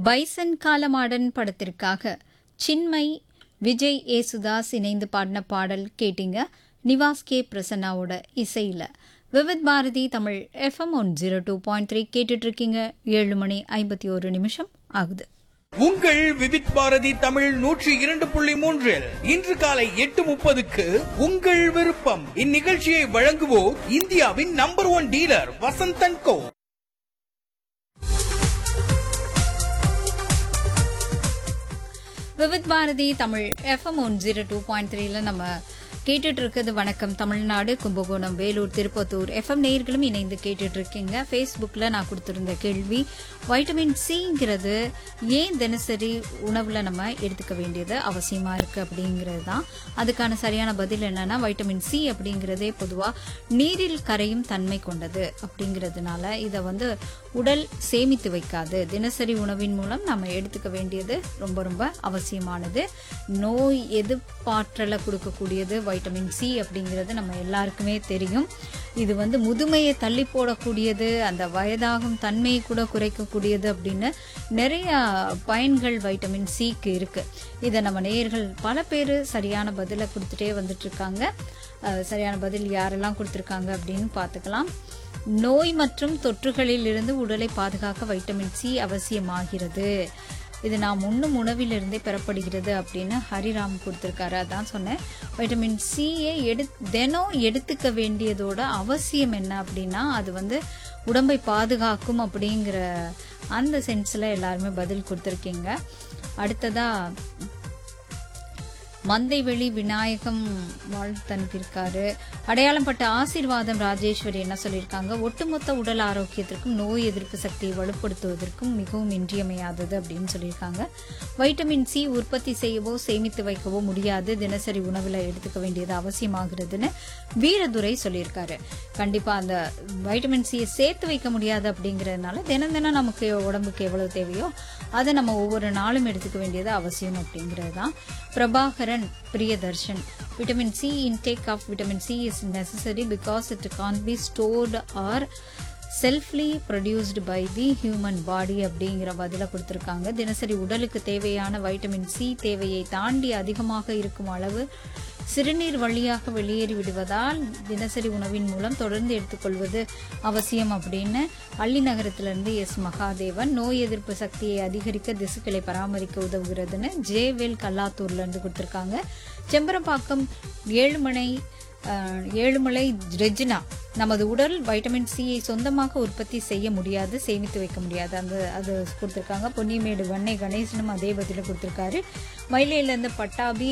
bison Kaalamaadan படத்திற்காக சின்மய் விஜய் ஏசுதாஸ் இணைந்து பாடின பாடல் கேட்டீங்க நிவாஸ் கே பிரசன்னாவோட இசையில் Vividh Bharati Tamil FM one zero two point three கேட்டுட்டு இருக்கீங்க ஏழு மணி ஐம்பத்தி ஒரு நிமிஷம் ஆகுது உங்கள் விவித் பாரதி தமிழ் நூற்றி இரண்டு புள்ளி மூன்றில் இன்று காலை எட்டு முப்பதுக்கு உங்கள் விருப்பம் இந்நிகழ்ச்சியை வழங்குவோர் இந்தியாவின் number one dealer Vasanthan co Vividh Bharati Tamil FM one zero two point த்ரீல நம்ம கேட்டுட்டு இருக்கிறது வணக்கம் தமிழ்நாடு கும்பகோணம் வேலூர் திருப்பத்தூர் எஃப்எம் நேயர்களும் இணைந்து கேட்டுட்டு இருக்கீங்க ஃபேஸ்புக்கில் நான் கொடுத்துருந்த கேள்வி வைட்டமின் சிங்கிறது ஏன் தினசரி உணவில் நம்ம எடுத்துக்க வேண்டியது அவசியமாக இருக்குது அப்படிங்கிறது தான் அதுக்கான சரியான பதில் என்னன்னா வைட்டமின் சி அப்படிங்கிறதே பொதுவாக நீரில் கரையும் தன்மை கொண்டது அப்படிங்கிறதுனால இதை வந்து உடல் சேமித்து வைக்காது தினசரி உணவின் மூலம் நம்ம எடுத்துக்க வேண்டியது ரொம்ப ரொம்ப அவசியமானது நோய் எதிர்ப்பாற்றலை கொடுக்கக்கூடியது வைட்டமின் சி அப்படிங்கிறது நம்ம எல்லாருக்குமே தெரியும் இது வந்து முதுமையை தள்ளி போடக்கூடியது அந்த வயதாகும் தன்மையை கூட குறைக்கக்கூடியது அப்படின்னு நிறைய பயன்கள் வைட்டமின் சிக்கு இருக்கு இதை நம்ம நேயர்கள் பல பேர் சரியான பதிலை கொடுத்துட்டே வந்துட்டு இருக்காங்க அஹ், சரியான பதில் யாரெல்லாம் கொடுத்துருக்காங்க அப்படின்னு பார்த்துக்கலாம் நோய் மற்றும் தொற்றுகளில் இருந்து உடலை பாதுகாக்க வைட்டமின் சி அவசியமாகிறது இது நாம் உண்ணும் உணவிலிருந்தே பெறப்படுகிறது அப்படின்னு ஹரிராம் கொடுத்துருக்காரு அதான் சொன்னேன் வைட்டமின் சியை எடு தினம் எடுத்துக்க வேண்டியதோட அவசியம் என்ன அப்படின்னா அது வந்து உடம்பை பாதுகாக்கும் அப்படிங்கிற அந்த சென்ஸில் எல்லாருமே பதில் கொடுத்துருக்கீங்க அடுத்ததா மந்தைவெளி விநாயகம் வாழ்த்து அனுப்பியிருக்காரு அடையாளம் பட்ட ஆசீர்வாதம் ராஜேஸ்வரி என்ன சொல்லியிருக்காங்க ஒட்டுமொத்த உடல் ஆரோக்கியத்திற்கும் நோய் எதிர்ப்பு சக்தியை வலுப்படுத்துவதற்கும் மிகவும் இன்றியமையாதது அப்படின்னு சொல்லியிருக்காங்க வைட்டமின் சி உற்பத்தி செய்யவோ சேமித்து வைக்கவோ முடியாது தினசரி உணவில் எடுத்துக்க வேண்டியது அவசியமாகிறதுன்னு வீரதுரை சொல்லியிருக்காரு கண்டிப்பா அந்த வைட்டமின் சியை சேர்த்து வைக்க முடியாது அப்படிங்கிறதுனால தினம் தினம் நமக்கு உடம்புக்கு எவ்வளவு தேவையோ அதை நம்ம ஒவ்வொரு நாளும் எடுத்துக்க வேண்டியது அவசியம் அப்படிங்கிறது தான் Prabhakaran Priyadarshan vitamin C intake of vitamin C is necessary because it can't be stored or selfly produced by the human body அப்படிங்கிற பதிலை கொடுத்துருக்காங்க தினசரி உடலுக்கு தேவையான வைட்டமின் சி தேவையை தாண்டி அதிகமாக இருக்கும் அளவு சிறுநீர் வழியாக வெளியேறி விடுவதால் தினசரி உணவின் மூலம் தொடர்ந்து எடுத்துக்கொள்வது அவசியம் அப்படின்னு அள்ளி நகரத்திலிருந்து எஸ் மகாதேவன் நோய் எதிர்ப்பு சக்தியை அதிகரிக்க திசுக்களை பராமரிக்க உதவுகிறதுன்னு ஜேவேல் கல்லாத்தூர்ல இருந்து கொடுத்துருக்காங்க செம்பரம்பாக்கம் ஏழுமலை அஹ், ஏழுமலை ரெஜினா நமது உடல் வைட்டமின் சியை சொந்தமாக உற்பத்தி செய்ய முடியாது சேமித்து வைக்க முடியாது அந்த அது கொடுத்துருக்காங்க பொன்னிமேடு வன்னை கணேசனும் அதே பதில கொடுத்துருக்காரு மயிலையிலேருந்து பட்டாபி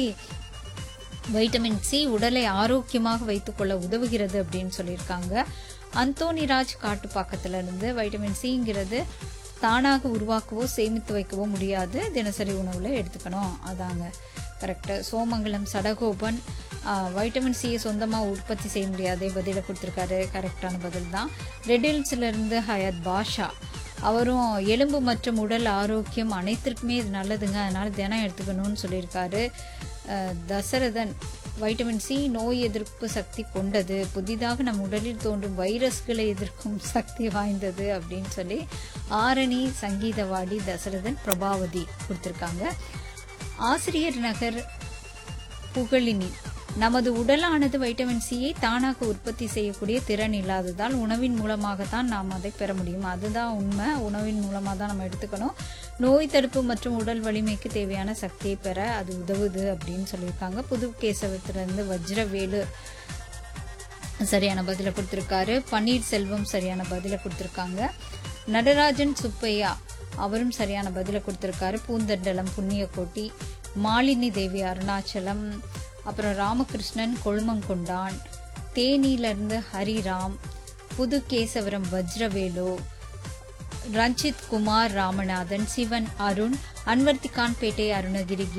வைட்டமின் சி உடலை ஆரோக்கியமாக வைத்துக்கொள்ள உதவுகிறது அப்படின்னு சொல்லியிருக்காங்க அந்தோனிராஜ் காட்டுப்பாக்கத்துல இருந்து வைட்டமின் சிங்கிறது தானாக உருவாக்கவோ சேமித்து வைக்கவோ முடியாது தினசரி உணவுல எடுத்துக்கணும் அதாங்க கரெக்டு சோமங்கலம் சடகோபன் ஆ, வைட்டமின் சியை சொந்தமாக உற்பத்தி செய்ய முடியாதே பதிலை கொடுத்துருக்காரு கரெக்டான பதில் தான் ரெட்டில்ஸ்ல இருந்து ஹயத் பாஷா அவரும் எலும்பு மற்றும் உடல் ஆரோக்கியம் அனைத்திற்குமே இது நல்லதுங்க அதனால தினம் எடுத்துக்கணும்னு சொல்லியிருக்காரு அஹ், தசரதன் வைட்டமின் சி நோய் எதிர்ப்பு சக்தி கொண்டது புதிதாக நம் உடலில் தோன்றும் வைரஸ்களை எதிர்க்கும் சக்தி வாய்ந்தது அப்படின்னு சொல்லி ஆரணி சங்கீதவாடி தசரதன் பிரபாவதி கொடுத்துருக்காங்க ஆசிரியர் நகர் புகழினி நமது உடலானது வைட்டமின் சியை தானாக உற்பத்தி செய்யக்கூடிய திறன் இல்லாததால் உணவின் மூலமாகத்தான் நாம் அதை பெற முடியும் அதுதான் உண்மை உணவின் மூலமாக தான் நம்ம எடுத்துக்கணும் நோய் தடுப்பு மற்றும் உடல் வலிமைக்கு தேவையான சக்தியை பெற அது உதவுது அப்படின்னு சொல்லியிருக்காங்க புது கேசவத்திலிருந்து வஜ்ரவேலு சரியான பதிலை கொடுத்துருக்காரு பன்னீர்செல்வம் சரியான பதிலை கொடுத்துருக்காங்க நடராஜன் சுப்பையா அவரும் சரியான பதிலை கொடுத்துருக்காரு பூந்தண்டலம் புண்ணியக்கோட்டி மாலினி தேவி அருணாச்சலம் அப்புறம் ராமகிருஷ்ணன் கொழுமங்கொண்டான் தேனியிலிருந்து ஹரிராம் புது கேசவரம் வஜ்ரவேலு ரஞ்சித் குமார் ராமநாதன் சிவன் அருண் அன்வர்த்திகான்பேட்டை அருணகிரி